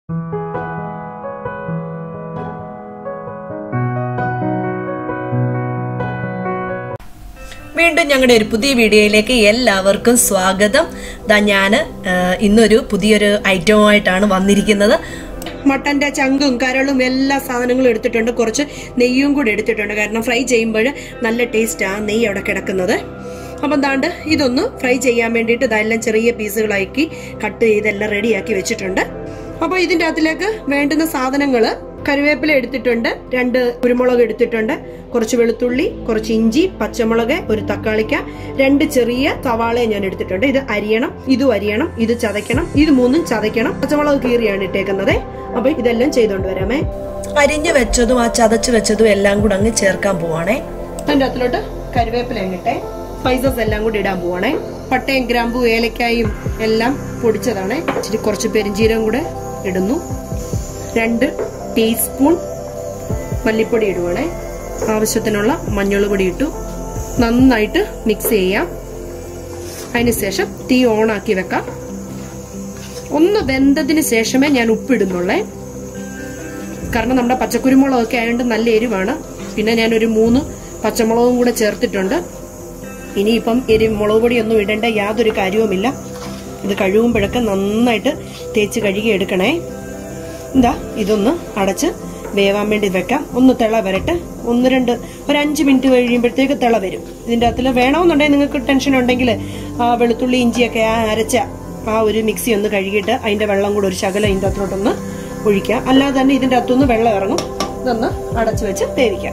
വീണ്ടും ഞങ്ങളുടെ ഒരു പുതിയ വീഡിയോയിലേക്ക് എല്ലാവർക്കും സ്വാഗതം ദാ ഞാൻ ഇന്നൊരു പുതിയൊരു ഐറ്റവുമായിട്ടാണ് വന്നിരിക്കുന്നത് മട്ടന്റെ ചങ്കും കരളും എല്ലാ സാധനങ്ങളും എടുത്തിട്ടുണ്ട് കുറച്ച് നെയ്യും കൂടി എടുത്തിട്ടുണ്ട് കാരണം ഫ്രൈ ചെയ്യുമ്പോൾ നല്ല ടേസ്റ്റ് ആ നെയ്യ് അവിടെ കിടക്കുന്നത് അപ്പം എന്താണ്ട് ഇതൊന്ന് ഫ്രൈ ചെയ്യാൻ വേണ്ടിയിട്ട് ഇതെല്ലാം ചെറിയ പീസുകളാക്കി കട്ട് ചെയ്തെല്ലാം റെഡിയാക്കി വെച്ചിട്ടുണ്ട് അപ്പോൾ ഇതിൻ്റെ അകത്തിലേക്ക് വേണ്ടുന്ന സാധനങ്ങൾ കറിവേപ്പില എടുത്തിട്ടുണ്ട് രണ്ട് കുരുമുളക് എടുത്തിട്ടുണ്ട് കുറച്ച് വെളുത്തുള്ളി കുറച്ച് ഇഞ്ചി പച്ചമുളക് ഒരു തക്കാളിക്ക രണ്ട് ചെറിയ സവാളയും ഞാൻ എടുത്തിട്ടുണ്ട് ഇത് അരിയണം ഇതും അരിയണം ഇത് ചതയ്ക്കണം ഇത് മൂന്നും ചതയ്ക്കണം പച്ചമുളക് കീറിയാണ് ഇട്ടേക്കുന്നത് അപ്പൊ ഇതെല്ലാം ചെയ്തോണ്ട് വരാമേ അരിഞ്ഞു വെച്ചതും ആ ചതച്ചു വെച്ചതും എല്ലാം കൂടെ അങ്ങ് ചേർക്കാൻ പോവാണേ അതിന്റെ അകത്തിലോട്ട് കറിവേപ്പില ഇങ്ങട്ടെ സ്പൈസസ് എല്ലാം കൂടി ഇടാൻ പോവാണേ പട്ടയും ഗ്രാമ്പു ഏലക്കായും എല്ലാം പൊടിച്ചതാണ് ഇച്ചിരി കുറച്ച് പെരിഞ്ചീരകം കൂടെ ഇടുന്നു രണ്ട് ടീസ്പൂൺ മല്ലിപ്പൊടി ഇടുവാണേ ആവശ്യത്തിനുള്ള മഞ്ഞൾ പൊടി ഇട്ടു നന്നായിട്ട് മിക്സ് ചെയ്യാം അതിനുശേഷം തീ ഓണാക്കി വെക്കാം ഒന്ന് വെന്തതിന് ശേഷമേ ഞാൻ ഉപ്പിടുന്നുള്ളേ കാരണം നമ്മുടെ പച്ചക്കുരുമുളകൊക്കെ ആയതുകൊണ്ട് നല്ല എരിവാണ് പിന്നെ ഞാൻ ഒരു മൂന്ന് പച്ചമുളകും കൂടെ ചേർത്തിട്ടുണ്ട് ഇനിയിപ്പം എരി മുളക് പൊടിയൊന്നും ഇടേണ്ട യാതൊരു കാര്യവുമില്ല ഇത് കഴുകുമ്പോഴൊക്കെ നന്നായിട്ട് തേച്ച് കഴുകി എടുക്കണേ എന്താ ഇതൊന്ന് അടച്ച് വേവാൻ വേണ്ടി വെക്കാം ഒന്ന് തിള വരട്ടെ ഒന്ന് രണ്ട് ഒരു അഞ്ച് മിനിറ്റ് കഴിയുമ്പോഴത്തേക്ക് തിള വരും ഇതിന്റെ അകത്തിൽ വേണമെന്നുണ്ടെങ്കിൽ നിങ്ങൾക്ക് ടെൻഷൻ ഉണ്ടെങ്കിൽ ആ വെളുത്തുള്ളി ഇഞ്ചിയൊക്കെ ആ അരച്ച ആ ഒരു മിക്സി ഒന്ന് കഴുകിയിട്ട് അതിന്റെ വെള്ളം കൂടെ ഒരു ശകലം ഇതിന്റെ അകത്തോട്ടൊന്ന് ഒഴിക്കാം അല്ലാതെ തന്നെ ഇതിന്റെ അകത്തുനിന്ന് വെള്ളം ഇറങ്ങും ഇതൊന്ന് അടച്ചു വെച്ച് വേവിക്കാം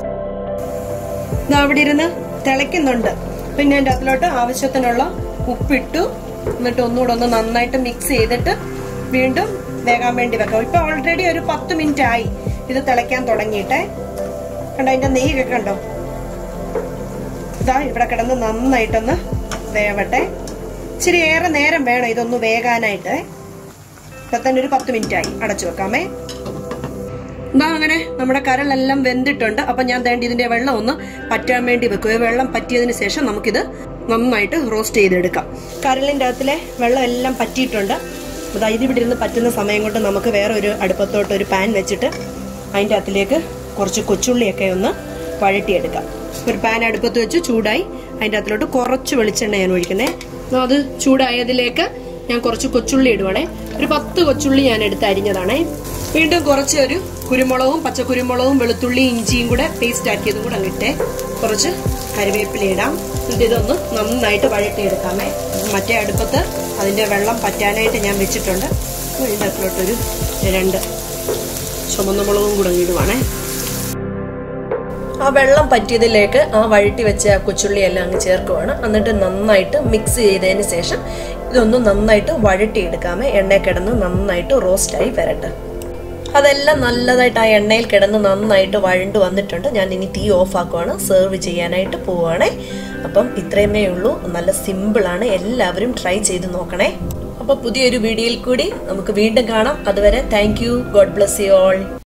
ഇത് അവിടെ ഇരുന്ന് തിളയ്ക്കുന്നുണ്ട് പിന്നെ അതിന്റെ അകത്തിലോട്ട് ആവശ്യത്തിനുള്ള ഉപ്പിട്ടു എന്നിട്ട് ഒന്നുകൂടെ ഒന്ന് നന്നായിട്ട് മിക്സ് ചെയ്തിട്ട് വീണ്ടും വേകാൻ വേണ്ടി വെക്കാം ഇപ്പൊ ഓൾറെഡി ഒരു പത്ത് മിനിറ്റ് ആയി ഇത് തിളയ്ക്കാൻ തുടങ്ങിയിട്ടെ കണ്ടോ അതിന്റെ നെയ്യൊക്കെ കണ്ടോ ഇതാ ഇവിടെ കിടന്ന് നന്നായിട്ടൊന്ന് വേവട്ടെ ഇച്ചിരി ഏറെ നേരം വേണം ഇതൊന്ന് വേകാനായിട്ട് ഇപ്പൊ തന്നെ ഒരു പത്ത് മിനിറ്റ് ആയി അടച്ചു വെക്കാമേ എന്താ അങ്ങനെ നമ്മുടെ കരളെല്ലാം വെന്തിട്ടുണ്ട് അപ്പൊ ഞാൻ തേണ്ടി ഇതിന്റെ വെള്ളം ഒന്ന് പറ്റാൻ വേണ്ടി വെക്കുക വെള്ളം പറ്റിയതിന് ശേഷം നമുക്കിത് നന്നായിട്ട് റോസ്റ്റ് ചെയ്തെടുക്കാം കരളിന്റെ അകത്തിലെ വെള്ളം എല്ലാം പറ്റിയിട്ടുണ്ട് അതായത് ഇവിടെ ഇരുന്ന് പറ്റുന്ന സമയം കൊണ്ട് നമുക്ക് വേറെ ഒരു അടുപ്പത്തോട്ട് ഒരു പാൻ വെച്ചിട്ട് അതിൻ്റെ അകത്തിലേക്ക് കുറച്ച് കൊച്ചുള്ളിയൊക്കെ ഒന്ന് വഴട്ടിയെടുക്കാം ഒരു പാൻ അടുപ്പത്ത് വെച്ച് ചൂടായി അതിൻ്റെ അകത്തിലോട്ട് കുറച്ച് വെളിച്ചെണ്ണ ഞാൻ ഒഴിക്കുന്നത് അത് ചൂടായതിലേക്ക് ഞാൻ കുറച്ച് കൊച്ചുള്ളി ഇടുവാണേ ഒരു പത്ത് കൊച്ചുള്ളി ഞാൻ എടുത്ത് അരിഞ്ഞതാണേ വീണ്ടും കുറച്ച് ഒരു കുരുമുളകും പച്ചക്കുരുമുളകും വെളുത്തുള്ളി ഇഞ്ചിയും കൂടെ പേസ്റ്റ് ആക്കിയതും കൂടെ അങ്ങിട്ടെ കുറച്ച് കറിവേപ്പില ഇടാം എന്നിട്ട് ഇതൊന്ന് നന്നായിട്ട് വഴട്ടിയെടുക്കാമേ മറ്റേ അടുപ്പത്ത് അതിന്റെ വെള്ളം പറ്റാനായിട്ട് ഞാൻ വെച്ചിട്ടുണ്ട് ഇതിൻ്റെ അകത്തോട്ടൊരു രണ്ട് ചുമന്ന മുളകും കൂടെ ഇടുവാണേ ആ വെള്ളം പറ്റിയതിലേക്ക് ആ വഴട്ടി വെച്ച ആ കൊച്ചുള്ളി എല്ലാം അങ്ങ് ചേർക്കുവാണ് എന്നിട്ട് നന്നായിട്ട് മിക്സ് ചെയ്തതിന് ശേഷം ഇതൊന്ന് നന്നായിട്ട് വഴട്ടിയെടുക്കാമേ എണ്ണയിൽ കിടന്ന് നന്നായിട്ട് റോസ്റ്റായി വരട്ടെ അതെല്ലാം നല്ലതായിട്ട് ആ എണ്ണയിൽ കിടന്ന് നന്നായിട്ട് വഴണ്ട് വന്നിട്ടുണ്ട് ഞാൻ ഇനി തീ ഓഫ് ആക്കുവാണ് സെർവ് ചെയ്യാനായിട്ട് പോവുകയാണേ അപ്പം ഇത്രയുമേ ഉള്ളൂ നല്ല സിമ്പിളാണ് എല്ലാവരും ട്രൈ ചെയ്ത് നോക്കണേ അപ്പോൾ പുതിയൊരു വീഡിയോയിൽ കൂടി നമുക്ക് വീണ്ടും കാണാം അതുവരെ thank you God bless you all